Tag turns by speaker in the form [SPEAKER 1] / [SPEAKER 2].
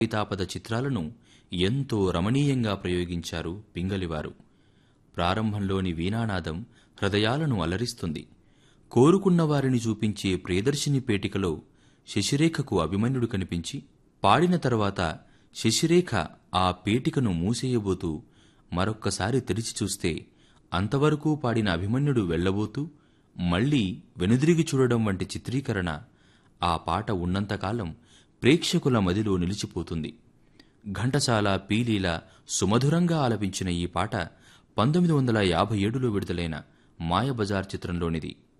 [SPEAKER 1] సీతాపద చిత్రాలను ఎంతో రమణీయంగా ప్రయోగించారు పింగళివారు ప్రారంభంలోని వీణానాదం హృదయాలను అలరిస్తుంది కోరుకున్న వారిని చూపించే ప్రియదర్శిని పేటికలో శశిరేఖకు అభిమన్యుడు కనిపించి పాడిన తర్వాత శశిరేఖ ఆ పేటికను మూసేయబోతూ మరొక్కసారి తెరిచి చూస్తే అంతవరకు పాడిన అభిమన్యుడు వెళ్ళబోతూ మళ్లీ వెనుదిరిగి చూడడం వంటి చిత్రీకరణ ఆ పాట ఉన్నంతకాలం ప్రేక్షకుల మదిలో నిలిచిపోతుంది ఘంటసాల పీలీల సుమధురంగా ఆలపించిన ఈ పాట పంతొమ్మిది వందల యాభై ఏడులో విడుదలైన మాయబజార్ చిత్రంలోనిది